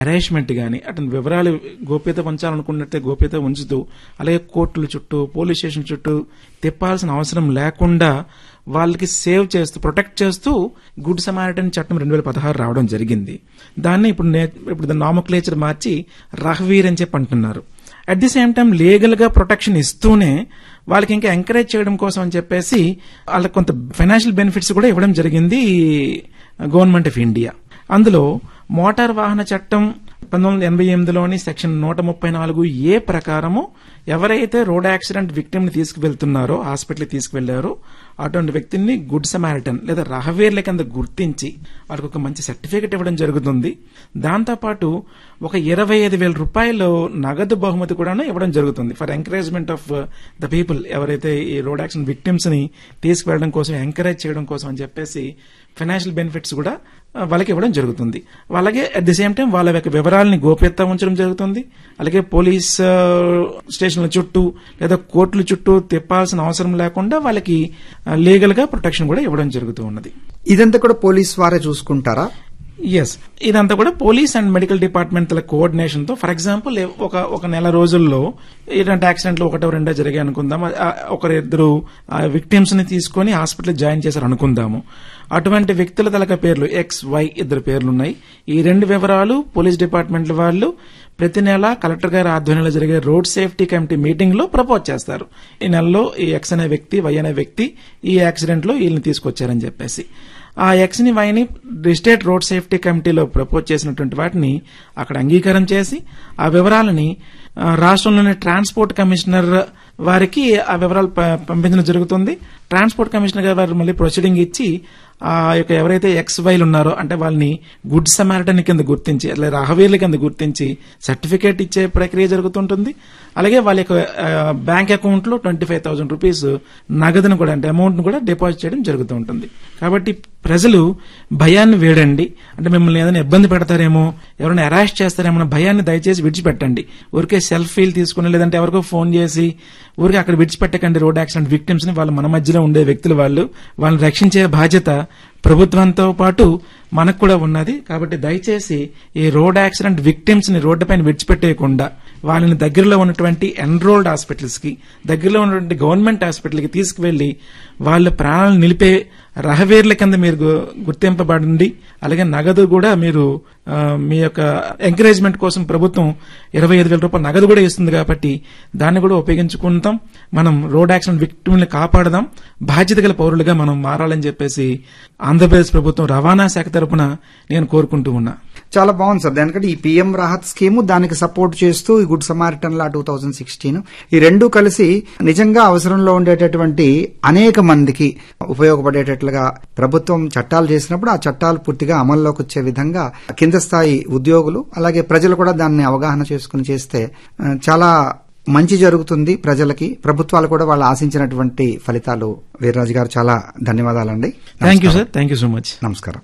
harassment గాని అతని వివరాలు గోప్యత ఉంచాలనుకున్నట్టే గోప్యత ఉంచుతూ అలాగే కోర్టుల చుట్టూ పోలీస్ స్టేషన్ చుట్టూ తిప్పాల్సిన అవసరం లేకుండా వాళ్ళకి సేవ్ చేస్తూ ప్రొటెక్ట్ చేస్తూ గుడ్ సమారిటన్ చట్టం రెండు వేల పదహారు రావడం జరిగింది దాన్ని ఇప్పుడు నే- ఇప్పుడు నామక్లేచర్ మార్చి రహవీర్ అని చెప్పి అంటున్నారు at the same time legal గా ప్రొటెక్షన్ ఇస్తూనే వాళ్ళకి ఇంకా ఎంకరేజ్ చేయడం కోసం అని చెప్పేసి వాళ్ళకి కొంత ఫైనాన్షియల్ బెనిఫిట్స్ కూడా ఇవ్వడం జరిగింది గవర్నమెంట్ ఆఫ్ ఇండియా అందులో మోటార్ వాహన చట్టం పంతొమ్మిది వందల ఎనభై ఎనిమిదిలోని సెక్షన్ నూట ముప్పై నాలుగు ఏ ప్రకారము ఎవరైతే రోడ్ యాక్సిడెంట్ విక్టిమ్ ని తీసుకువెళ్తున్నారో హాస్పిటల్ తీసుకువెళ్లారో అటువంటి వ్యక్తిని గుడ్ సమారిటన్ లేదా రహవేర్ల కింద గుర్తించి వాళ్ళకి ఒక మంచి సర్టిఫికెట్ ఇవ్వడం జరుగుతుంది దాంతోపాటు ఒక ఇరవై ఐదు వేల రూపాయలు నగదు బహుమతి కూడా ఇవ్వడం జరుగుతుంది for encouragement of the people ఎవరైతే ఈ రోడ్ యాక్సిడెంట్ విక్టిమ్స్ ని తీసుకువెళ్ళడం కోసం ఎంకరేజ్ చేయడం కోసం అని చెప్పేసి ఫైనాన్షియల్ బెనిఫిట్స్ కూడా ఆ, వాళ్ళకి ఇవ్వడం జరుగుతుంది అలాగే అట్ ది సేమ్ టైం వాళ్ళ యొక్క వివరాలని గోప్యత ఉంచడం జరుగుతుంది అలాగే పోలీస్ ఆ, స్టేషన్ల చుట్టూ లేదా కోర్టుల చుట్టూ తిప్పాల్సిన అవసరం లేకుండా వాళ్ళకి లీగల్ గా ప్రొటెక్షన్ కూడా ఇవ్వడం జరుగుతూ ఉన్నది ఇదంతా కూడా పోలీస్ వారే చూసుకుంటారా ఎస్ ఇదంతా కూడా పోలీస్ అండ్ మెడికల్ డిపార్ట్మెంట్ల కోఆర్డినేషన్ తో ఫర్ ఎగ్జాంపుల్ ఒక ఒక నెల రోజుల్లో ఇలాంటి యాక్సిడెంట్లు ఒకటో రెండో జరిగాయి అనుకుందాం ఆ, ఒకరిద్దరు విక్టిమ్స్ ని తీసుకొని హాస్పిటల్ జాయిన్ చేశారు అనుకుందాము అటువంటి వ్యక్తుల తలక పేర్లు ఎక్స్ వై ఇద్దరు పేర్లు ఉన్నాయి ఈ రెండు వివరాలు పోలీస్ డిపార్ట్మెంట్ వాళ్ళు ప్రతి నెల కలెక్టర్ గారి ఆధ్వర్యంలో జరిగే రోడ్ సేఫ్టీ కమిటీ మీటింగ్ లో ప్రపోజ్ చేస్తారు ఈ నెలలో ఈ ఎక్స్ అనే వ్యక్తి వై అనే వ్యక్తి ఈ యాక్సిడెంట్ లో వీళ్ళని తీసుకొచ్చారని చెప్పేసి ఆ ఎక్స్ ని వైని స్టేట్ రోడ్ సేఫ్టీ కమిటీలో ప్రపోజ్ చేసినటువంటి వాటిని అక్కడ అంగీకారం చేసి ఆ వివరాలని ఆ, రాష్ట్రంలోని ట్రాన్స్పోర్ట్ కమిషనర్ వారికి ఆ వివరాలు ప- పంపించడం జరుగుతుంది ట్రాన్స్పోర్ట్ కమిషనర్ గారు వారు మళ్ళీ ప్రొసీడింగ్ ఇచ్చి ఆ యొక్క ఎవరైతే ఎక్స్ వైలు ఉన్నారో అంటే వాళ్ళని గుడ్ సమారిటన్ కింద గుర్తించి అట్లా రాహవీర్ల కింద గుర్తించి సర్టిఫికేట్ ఇచ్చే ప్రక్రియ జరుగుతుంటుంది అలాగే వాళ్ళ యొక్క బ్యాంక్ అకౌంట్ లో ట్వంటీ ఫైవ్ థౌసండ్ రూపీస్ నగదును కూడా అంటే అమౌంట్ ను కూడా డిపాజిట్ చేయడం జరుగుతూ ఉంటుంది కాబట్టి ప్రజలు భయాన్ని వేడండి అంటే మిమ్మల్ని ఏదైనా ఇబ్బంది పెడతారేమో ఎవరైనా అరెస్ట్ చేస్తారేమో అన్న భయాన్ని దయచేసి విడిచిపెట్టండి ఊరికే సెల్ఫీలు తీసుకుని లేదంటే ఎవరికో ఫోన్ చేసి ఊరికే అక్కడ విడిచిపెట్టకండి రోడ్ యాక్సిడెంట్ విక్టిమ్స్ ని వాళ్ళు మన మధ్యలో ఉండే వ్యక్తులు వాళ్ళు వాళ్ళని రక్షించే బాధ్యత ప్రభుత్వంతో పాటు మనకు కూడా ఉన్నది కాబట్టి దయచేసి ఈ రోడ్ యాక్సిడెంట్ విక్టిమ్స్ ని రోడ్డుపైన విడిచిపెట్టేయకుండా వాళ్ళని దగ్గరలో ఉన్నటువంటి ఎన్రోల్డ్ హాస్పిటల్స్ కి దగ్గరలో ఉన్నటువంటి గవర్నమెంట్ హాస్పిటల్ కి తీసుకువెళ్లి వాళ్ళ ప్రాణాలను నిలిపే రహవేర్ల కింద మీరు గు- గుర్తింపబడండి అలాగే నగదు కూడా మీరు ఆ, మీ యొక్క ఎంకరేజ్మెంట్ కోసం ప్రభుత్వం ఇరవై ఐదు వేల రూపాయల నగదు కూడా ఇస్తుంది కాబట్టి దాన్ని కూడా ఉపయోగించుకుంటాం మనం రోడ్ యాక్సిడెంట్ విక్టిమ్ని కాపాడదాం బాధ్యత గల పౌరులుగా మనం మారాలని చెప్పేసి ఆంధ్రప్రదేశ్ ప్రభుత్వం రవాణా శాఖ తరపున నేను కోరుకుంటూ ఉన్నా చాలా బాగుంది సార్ దానికంటే ఈ పిఎం రాహత్ స్కీమ్ దానికి సపోర్ట్ చేస్తూ ఈ good Samaritan law two thousand sixteen ఈ రెండు కలిసి నిజంగా అవసరంలో ఉండేటటువంటి అనేక మందికి ఉపయోగపడేటట్లుగా ప్రభుత్వం చట్టాలు చేసినప్పుడు ఆ చట్టాలు పూర్తిగా అమల్లోకి వచ్చే విధంగా కింద స్థాయి ఉద్యోగులు అలాగే ప్రజలు కూడా దాన్ని అవగాహన చేసుకుని చేస్తే ఆ, చాలా మంచి జరుగుతుంది ప్రజలకి ప్రభుత్వాలు కూడా వాళ్ళు ఆశించినటువంటి ఫలితాలు వీర్రాజు గారు చాలా ధన్యవాదాలండి thank you sir thank you so much నమస్కారం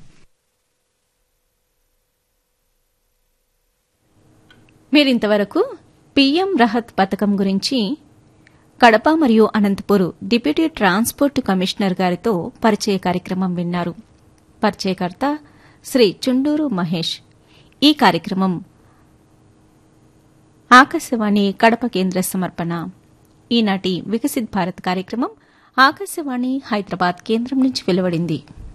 మీరింతవరకు పీఎం రహత్ పథకం గురించి కడప మరియు అనంతపూర్ డిప్యూటీ ట్రాన్స్పోర్ట్ కమిషనర్ గారితో పరిచయ కార్యక్రమం విన్నారు పరిచయకర్త శ్రీ చుండూరు మహేష్ ఈ కార్యక్రమం ఆకాశవాణి కడప కేంద్ర సమర్పణ ఈనాటి వికసిత్ భారత్ కార్యక్రమం ఆకాశవాణి హైదరాబాద్ కేంద్రం నుంచి వెలువడింది